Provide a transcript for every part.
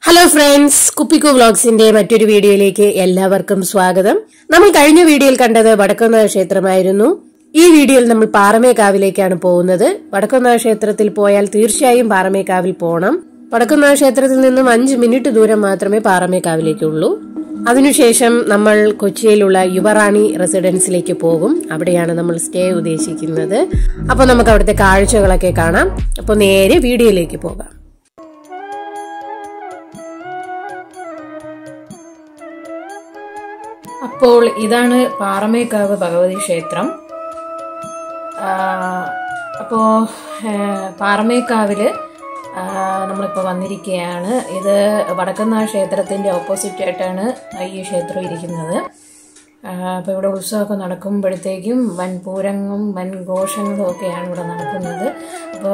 hello friends കുപ്പിക്കു വ്ളോഗ്സിന്റെ മറ്റൊരു വീഡിയോയിലേക്ക് എല്ലാവർക്കും സ്വാഗതം നമ്മൾ കഴിഞ്ഞ വീഡിയോയിൽ കണ്ടത് വടക്കുന്നാഥ ക്ഷേത്രമായിരുന്നു ഈ വീഡിയോയിൽ നമ്മൾ പാറമേക്കാവിലേക്കാണ് പോകുന്നത് വടക്കുന്നാഥ ക്ഷേത്രത്തിൽ പോയാൽ തീർച്ചയായും പാറമേക്കാവിൽ പോകണം വടക്കുന്നാഥ ക്ഷേത്രത്തിൽ നിന്നും അഞ്ച് മിനിറ്റ് ദൂരം മാത്രമേ പാറമേക്കാവിലേക്കുള്ളൂ അതിനുശേഷം നമ്മൾ കൊച്ചിയിലുള്ള യുവറാണി റെസിഡൻസിലേക്ക് പോകും അവിടെയാണ് നമ്മൾ സ്റ്റേ ഉദ്ദേശിക്കുന്നത് അപ്പോൾ നമുക്ക് അവിടുത്തെ കാഴ്ചകളൊക്കെ കാണാം അപ്പോൾ നേരെ വീഡിയോയിലേക്ക് പോകാം അപ്പോൾ ഇതാണ് പാറമേക്കാവ് ഭഗവതി ക്ഷേത്രം അപ്പോൾ പാറമേക്കാവിൽ നമ്മളിപ്പോൾ വന്നിരിക്കുകയാണ് ഇത് വടക്കുന്നാഥ ക്ഷേത്രത്തിൻ്റെ ഓപ്പോസിറ്റ് ആയിട്ടാണ് ഈ ക്ഷേത്രം ഇരിക്കുന്നത് അപ്പോൾ ഇവിടെ ഉത്സവമൊക്കെ നടക്കുമ്പോഴത്തേക്കും വൻ പൂരങ്ങളും വൻ ഘോഷങ്ങളും ഒക്കെയാണ് ഇവിടെ നടക്കുന്നത് അപ്പോൾ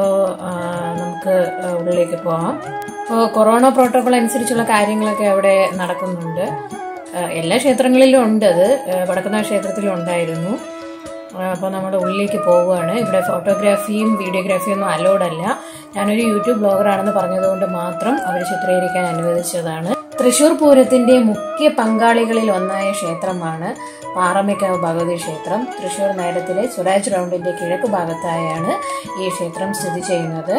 നമുക്ക് ഉള്ളിലേക്ക് പോകാം അപ്പോൾ കൊറോണ പ്രോട്ടോകോൾ അനുസരിച്ചുള്ള കാര്യങ്ങളൊക്കെ അവിടെ നടക്കുന്നുണ്ട് എല്ലാ ക്ഷേത്രങ്ങളിലും ഉണ്ട് അത് വടക്കുന്നാഥ ക്ഷേത്രത്തിലും ഉണ്ടായിരുന്നു അപ്പോൾ നമ്മൾ ഉള്ളിലേക്ക് പോവുകയാണ് ഇവിടെ ഫോട്ടോഗ്രാഫിയും വീഡിയോഗ്രാഫിയും ഒന്നും അലോഡ് അല്ല ഞാനൊരു യൂട്യൂബ് ബ്ലോഗറാണെന്ന് പറഞ്ഞതുകൊണ്ട് മാത്രം അവർ ചിത്രീകരിക്കാൻ അനുവദിച്ചതാണ് തൃശൂർ പൂരത്തിന്റെ മുഖ്യ പങ്കാളികളിൽ ഒന്നായ ക്ഷേത്രമാണ് പാറമേക്കാവ് ഭഗവതി ക്ഷേത്രം തൃശൂർ നഗരത്തിലെ സ്വരാജ് റൗണ്ടിന്റെ കിഴക്ക് ഭാഗത്തായാണ് ഈ ക്ഷേത്രം സ്ഥിതി ചെയ്യുന്നത്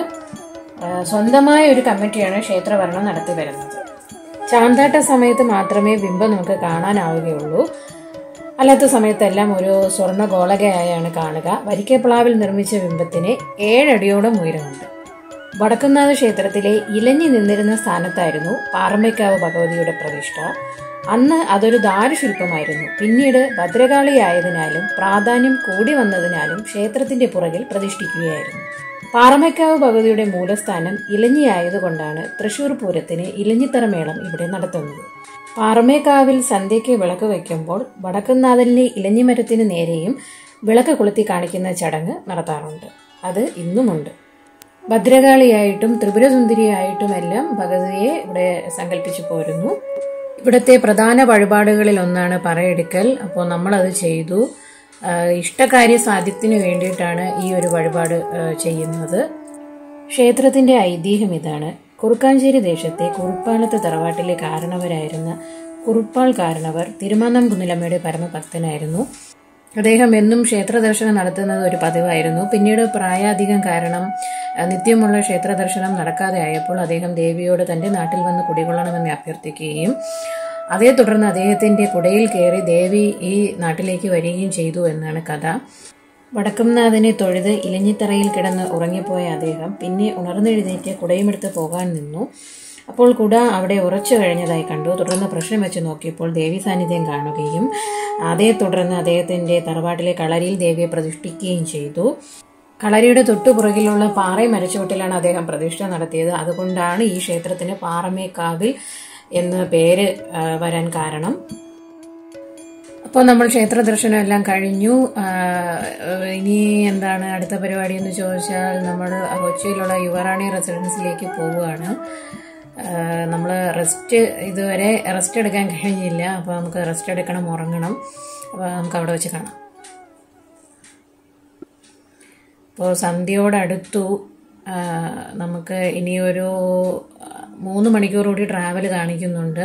സ്വന്തമായ ഒരു കമ്മിറ്റിയാണ് ക്ഷേത്രഭരണം നടത്തി വരുന്നത് ചാന്താട്ട സമയത്ത് മാത്രമേ ബിംബം നമുക്ക് കാണാനാവുകയുള്ളൂ അല്ലാത്ത സമയത്തെല്ലാം ഒരു സ്വർണ്ണ ഗോളകയായാണ് കാണുക വരിക്കപ്ലാവിൽ നിർമ്മിച്ച ബിംബത്തിന് ഏഴടിയോളം ഉയരമുണ്ട് വടക്കുന്നാഥ ക്ഷേത്രത്തിലെ ഇലഞ്ഞി നിന്നിരുന്ന സ്ഥാനത്തായിരുന്നു പാറമേക്കാവ് ഭഗവതിയുടെ പ്രതിഷ്ഠ അന്ന് അതൊരു ദാരുശില്പമായിരുന്നു പിന്നീട് ഭദ്രകാളിയായതിനാലും പ്രാധാന്യം കൂടി വന്നതിനാലും ക്ഷേത്രത്തിന്റെ പുറകിൽ പ്രതിഷ്ഠിക്കുകയായിരുന്നു പാറമേക്കാവ് ഭഗവതിയുടെ മൂലസ്ഥാനം ഇലഞ്ഞിയായതുകൊണ്ടാണ് തൃശൂർ പൂരത്തിന് ഇലഞ്ഞിത്തറമേളം ഇവിടെ നടത്തുന്നത് പാറമേക്കാവിൽ സന്ധ്യയ്ക്ക് വിളക്ക് വയ്ക്കുമ്പോൾ വടക്കുന്നാഥനിലെ ഇലഞ്ഞിമരത്തിന് നേരെയും വിളക്ക് കൊളുത്തി കാണിക്കുന്ന ചടങ്ങ് നടത്താറുണ്ട് അത് ഇന്നുമുണ്ട് ഭദ്രകാളിയായിട്ടും ത്രിപുരസുന്ദരിയായിട്ടും എല്ലാം ഭഗവതിയെ ഇവിടെ സങ്കല്പിച്ചു പോരുന്നു ഇവിടുത്തെ പ്രധാന വഴിപാടുകളിൽ ഒന്നാണ് പറയെടുക്കൽ അപ്പോൾ നമ്മളത് ചെയ്തു ഇഷ്ടകാര്യ സാധ്യത്തിന് വേണ്ടിയിട്ടാണ് ഈ ഒരു വഴിപാട് ചെയ്യുന്നത് ക്ഷേത്രത്തിന്റെ ഐതിഹ്യം ഇതാണ് കുറുക്കാഞ്ചേരി ദേശത്തെ കുറുപ്പാലത്ത് തറവാട്ടിലെ കാരണവരായിരുന്ന കുറുപ്പാൾ കാരണവർ തിരുമാന്നം കുന്നിലമ്മയുടെ പരമഭക്തനായിരുന്നു അദ്ദേഹം എന്നും ക്ഷേത്ര ദർശനം നടത്തുന്നത് ഒരു പതിവായിരുന്നു പിന്നീട് പ്രായാധികം കാരണം നിത്യമുള്ള ക്ഷേത്ര ദർശനം നടക്കാതെ ആയപ്പോൾ അദ്ദേഹം ദേവിയോട് തന്റെ നാട്ടിൽ വന്ന് കുടികൊള്ളണമെന്ന് അഭ്യർത്ഥിക്കുകയും അതേ തുടർന്ന് അദ്ദേഹത്തിന്റെ കുടയിൽ കയറി ദേവി ഈ നാട്ടിലേക്ക് വരികയും ചെയ്തു എന്നാണ് കഥ വടക്കംനാഥനെ തൊഴുത് ഇലഞ്ഞിത്തറയിൽ കിടന്ന് ഉറങ്ങിപ്പോയ അദ്ദേഹം പിന്നെ ഉണർന്നെഴുന്നേറ്റ് കുടയുമെടുത്ത് പോകാൻ നിന്നു അപ്പോൾ കുട അവിടെ ഉറച്ചു കഴിഞ്ഞതായി കണ്ടു തുടർന്ന് പ്രശ്നം വെച്ച് നോക്കിയപ്പോൾ ദേവി സാന്നിധ്യം കാണുകയും അതേ തുടർന്ന് അദ്ദേഹത്തിന്റെ തറവാട്ടിലെ കളരിയിൽ ദേവിയെ പ്രതിഷ്ഠിക്കുകയും ചെയ്തു കളരിയുടെ തൊട്ടുപുറകിലുള്ള പാറ മരച്ചുവട്ടിലാണ് അദ്ദേഹം പ്രതിഷ്ഠ നടത്തിയത് അതുകൊണ്ടാണ് ഈ ക്ഷേത്രത്തിന് പാറമേക്കാവിൽ എന്ന പേര് വരാൻ കാരണം അപ്പോൾ നമ്മൾ ക്ഷേത്ര ദർശനം എല്ലാം കഴിഞ്ഞു ഇനി എന്താണ് അടുത്ത പരിപാടി എന്ന് ചോദിച്ചാൽ നമ്മൾ കൊച്ചിയിലുള്ള യുവറാണി റെസിഡൻസിലേക്ക് പോവുകയാണ് നമ്മൾ റെസ്റ്റ് ഇതുവരെ റെസ്റ്റ് എടുക്കാൻ കഴിഞ്ഞില്ല അപ്പോൾ നമുക്ക് റെസ്റ്റ് എടുക്കണം ഉറങ്ങണം അപ്പോൾ നമുക്ക് അവിടെ വെച്ച് കാണാം ഇപ്പോൾ സന്ധ്യയോടടുത്തു നമുക്ക് ഇനിയൊരു മൂന്ന് മണിക്കൂർ കൂടി ട്രാവൽ കാണിക്കുന്നുണ്ട്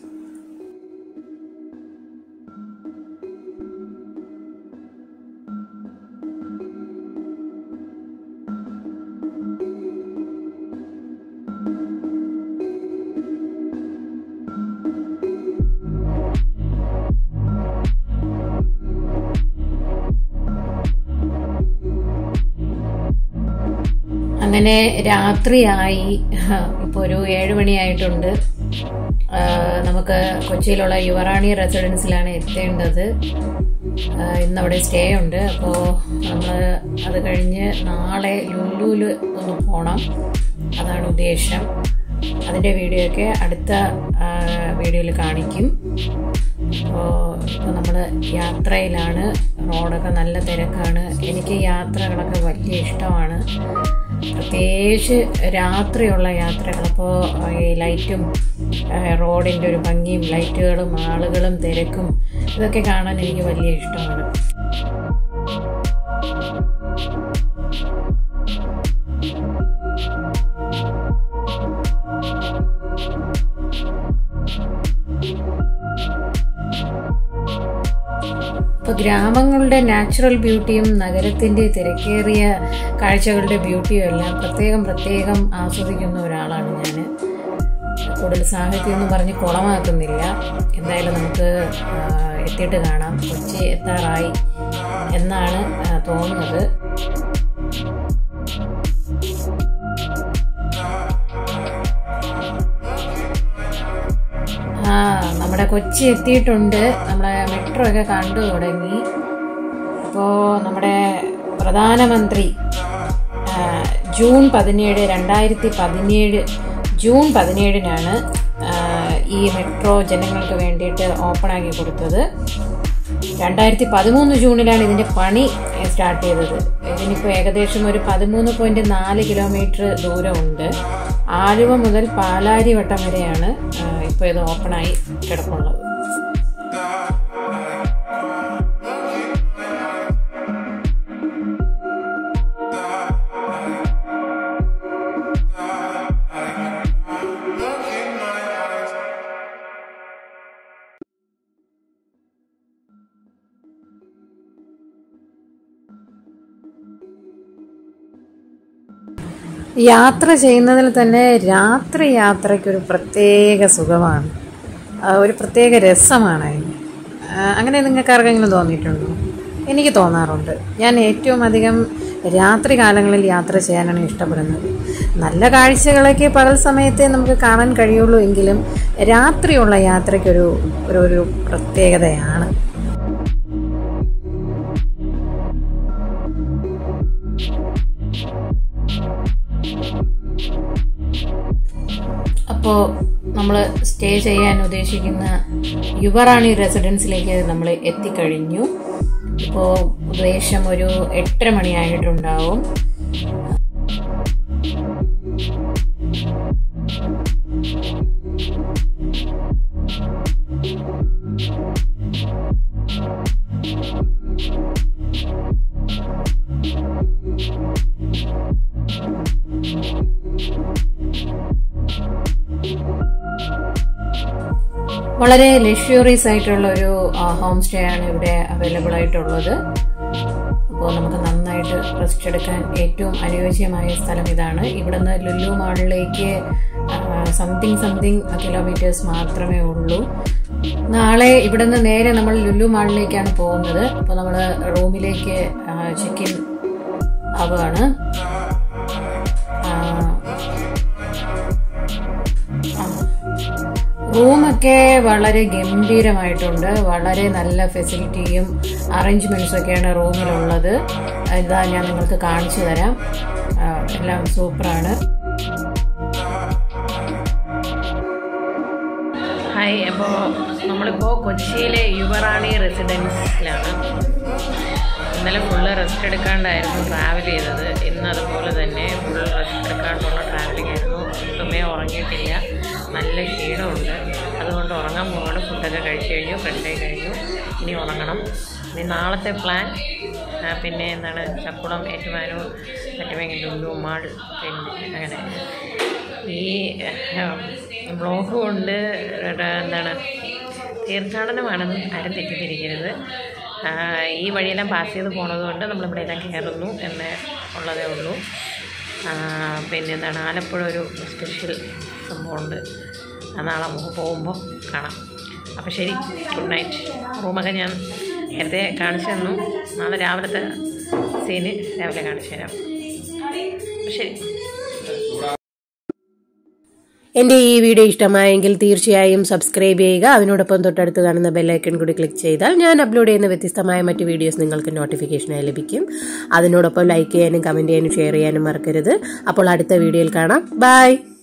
അങ്ങനെ രാത്രിയായി ഇപ്പോൾ ഒരു ഏഴ് മണിയായിട്ടുണ്ട് നമുക്ക് കൊച്ചിയിലുള്ള യുവറാണി റെസിഡൻസിലാണ് എത്തേണ്ടത് ഇന്ന് അവിടെ സ്റ്റേ ഉണ്ട് അപ്പോൾ നമ്മൾ അത് കഴിഞ്ഞ് നാളെ ലുലുവിൽ ഒന്ന് പോകണം അതാണ് ഉദ്ദേശം അതിൻ്റെ വീഡിയോ ഒക്കെ അടുത്ത വീഡിയോയിൽ കാണിക്കും അപ്പോൾ ഇപ്പോൾ നമ്മൾ യാത്രയിലാണ് റോഡൊക്കെ നല്ല തിരക്കാണ് എനിക്ക് യാത്രകളൊക്കെ വലിയ ഇഷ്ടമാണ് പ്രത്യേകിച്ച് രാത്രിയുള്ള യാത്രകൾ അപ്പോൾ ഈ ലൈറ്റും റോഡിൻ്റെ ഒരു ഭംഗിയും ലൈറ്റുകളും ആളുകളും തിരക്കും ഇതൊക്കെ കാണാൻ എനിക്ക് വലിയ ഇഷ്ടമാണ് ഗ്രാമങ്ങളുടെ നാച്ചുറൽ ബ്യൂട്ടിയും നഗരത്തിൻ്റെ തിരക്കേറിയ കാഴ്ചകളുടെ ബ്യൂട്ടിയും എല്ലാം പ്രത്യേകം പ്രത്യേകം ആസ്വദിക്കുന്ന ഒരാളാണ് ഞാൻ കൂടുതൽ സാഹിത്യം എന്ന് പറഞ്ഞ് കുളമാക്കുന്നില്ല എന്തായാലും നമുക്ക് ആ, എത്തിയിട്ട് കാണാം കൊച്ചി എത്താറായി എന്നാണ് ആ, തോന്നുന്നത് ആ നമ്മുടെ കൊച്ചി എത്തിയിട്ടുണ്ട് നമ്മുടെ മെട്രോ ഒക്കെ കണ്ടു തുടങ്ങി അപ്പോൾ നമ്മുടെ പ്രധാനമന്ത്രി ആ, ജൂൺ പതിനേഴ് രണ്ടായിരത്തി പതിനേഴ് ജൂൺ പതിനേഴിനാണ് ആ, ഈ മെട്രോ ജനങ്ങൾക്ക് വേണ്ടിയിട്ട് ഓപ്പണാക്കി കൊടുത്തത് രണ്ടായിരത്തി പതിമൂന്ന് ജൂണിലാണ് ഇതിന്റെ പണി സ്റ്റാർട്ട് ചെയ്തത് ഇതിനിപ്പോൾ ഏകദേശം ഒരു പതിമൂന്ന് പോയിന്റ് നാല് കിലോമീറ്റർ ദൂരമുണ്ട് ആലുവ മുതൽ പാലാരിവട്ടം വരെയാണ് ഇപ്പോൾ ഇത് ഓപ്പണായി കിടപ്പുള്ളത് യാത്ര ചെയ്യുന്നതിൽ തന്നെ രാത്രി യാത്രയ്ക്കൊരു പ്രത്യേക സുഖമാണ് ആ, ഒരു പ്രത്യേക രസമാണ് അതിന് ആ, അങ്ങനെ നിങ്ങൾക്ക് ആർക്കെങ്കിലും തോന്നിയിട്ടുണ്ടോ എനിക്ക് തോന്നാറുണ്ട് ഞാൻ ഏറ്റവും അധികം രാത്രി കാലങ്ങളിൽ യാത്ര ചെയ്യാനാണ് ഇഷ്ടപ്പെടുന്നത് നല്ല കാഴ്ചകളൊക്കെ പകൽ സമയത്തെ നമുക്ക് കാണാൻ കഴിയുള്ളൂ എങ്കിലും രാത്രിയുള്ള യാത്രയ്ക്കൊരു ഒരു ഒരു പ്രത്യേകതയാണ് അപ്പോൾ നമ്മൾ സ്റ്റേ ചെയ്യാൻ ഉദ്ദേശിക്കുന്ന യുവറാണി റെസിഡൻസിലേക്ക് നമ്മൾ എത്തിക്കഴിഞ്ഞു ഇപ്പോൾ ഉദ്ദേശം ഒരു എട്ടര മണിയായിട്ടുണ്ടാവും വളരെ ലഷ്യൂറിയസ് ആയിട്ടുള്ള ഒരു ഹോം സ്റ്റേ ആണ് ഇവിടെ അവൈലബിൾ ആയിട്ടുള്ളത് അപ്പോൾ നമുക്ക് നന്നായിട്ട് റെസ്റ്റ് എടുക്കാൻ ഏറ്റവും അനുയോജ്യമായ സ്ഥലം ഇതാണ് ഇവിടുന്ന് ലുലു മാളിലേക്ക് സംതിങ് സംതിങ് കിലോമീറ്റേഴ്സ് മാത്രമേ ഉള്ളൂ നാളെ ഇവിടുന്ന് നേരെ നമ്മൾ ലുലു മാളിലേക്കാണ് പോകുന്നത് അപ്പോൾ നമ്മൾ റൂമിലേക്ക് ചെക്ക് ഇൻ ആവുകയാണ് ആ, റൂമൊക്കെ വളരെ ഗംഭീരമായിട്ടുണ്ട് വളരെ നല്ല ഫെസിലിറ്റിയും അറേഞ്ച്മെന്റ്സും ഒക്കെയാണ് റൂമിലുള്ളത് ഇതാ ഞാൻ നിങ്ങൾക്ക് കാണിച്ചു തരാം ആ, എല്ലാം സൂപ്പറാണ് ഹായ് അപ്പോൾ നമ്മളിപ്പോൾ കൊച്ചിയിലെ യുവറാണി റെസിഡൻസിലാണ് ഇന്നലെ ഫുള്ള് റെസ്റ്റ് എടുക്കാണ്ടായിരുന്നു ട്രാവൽ ചെയ്തത് ഇന്ന് അതുപോലെ തന്നെ ഫുൾ റെസ്റ്റ് എടുക്കാണ്ടുള്ള ട്രാവലിംഗ് ആയിരുന്നു ഒട്ടുമേ ഉറങ്ങിയിട്ടില്ല നല്ല ക്ഷീണമുണ്ട് അതുകൊണ്ട് ഉറങ്ങാൻ പോവാണ് ഫുഡൊക്കെ കഴിച്ചു കഴിഞ്ഞു ഫ്രഷായി കഴിഞ്ഞു ഇനി ഉറങ്ങണം ഇനി നാളത്തെ പ്ലാൻ ആ, പിന്നെ എന്താണ് ചക്കുളം ഏറ്റുമാനൂർ മറ്റുമെങ്കിൽ ലുലു മാൾ പിന്നെ അങ്ങനെ ഈ ബ്ലോഗ് കൊണ്ട് എന്താണ് തീർത്ഥാടനമാണെന്ന് ആരും തെറ്റിദ്ധരിക്കരുത് ആ, ഈ വഴിയെല്ലാം പാസ് ചെയ്ത് പോണത് കൊണ്ട് നമ്മളിവിടെ എല്ലാം കയറുന്നു എന്ന് ഉള്ളതേ ഉള്ളൂ ആ, പിന്നെ എന്താണ് ആലപ്പുഴ ഒരു സ്പെഷ്യൽ സംഭവമുണ്ട് അത് നാളെ നമുക്ക് പോകുമ്പോൾ കാണാം അപ്പോൾ ശരി ഗുഡ് നൈറ്റ് റൂമൊക്കെ ഞാൻ നേരത്തെ കാണിച്ചു തന്നു നാളെ രാവിലത്തെ സീന് രാവിലെ കാണിച്ചു തരാം അപ്പോൾ ശരി എൻ്റെ ഈ വീഡിയോ ഇഷ്ടമായെങ്കിൽ തീർച്ചയായും സബ്സ്ക്രൈബ് ചെയ്യുക അതിനോടൊപ്പം തൊട്ടടുത്ത് കാണുന്ന ബെല്ലൈക്കൺ കൂടി ക്ലിക്ക് ചെയ്താൽ ഞാൻ അപ്ലോഡ് ചെയ്യുന്ന വ്യത്യസ്തമായ മറ്റ് വീഡിയോസ് നിങ്ങൾക്ക് നോട്ടിഫിക്കേഷനായി ലഭിക്കും അതിനോടൊപ്പം ലൈക്ക് ചെയ്യാനും കമൻറ്റ് ചെയ്യാനും ഷെയർ ചെയ്യാനും മറക്കരുത് അപ്പോൾ അടുത്ത വീഡിയോയിൽ കാണാം ബൈ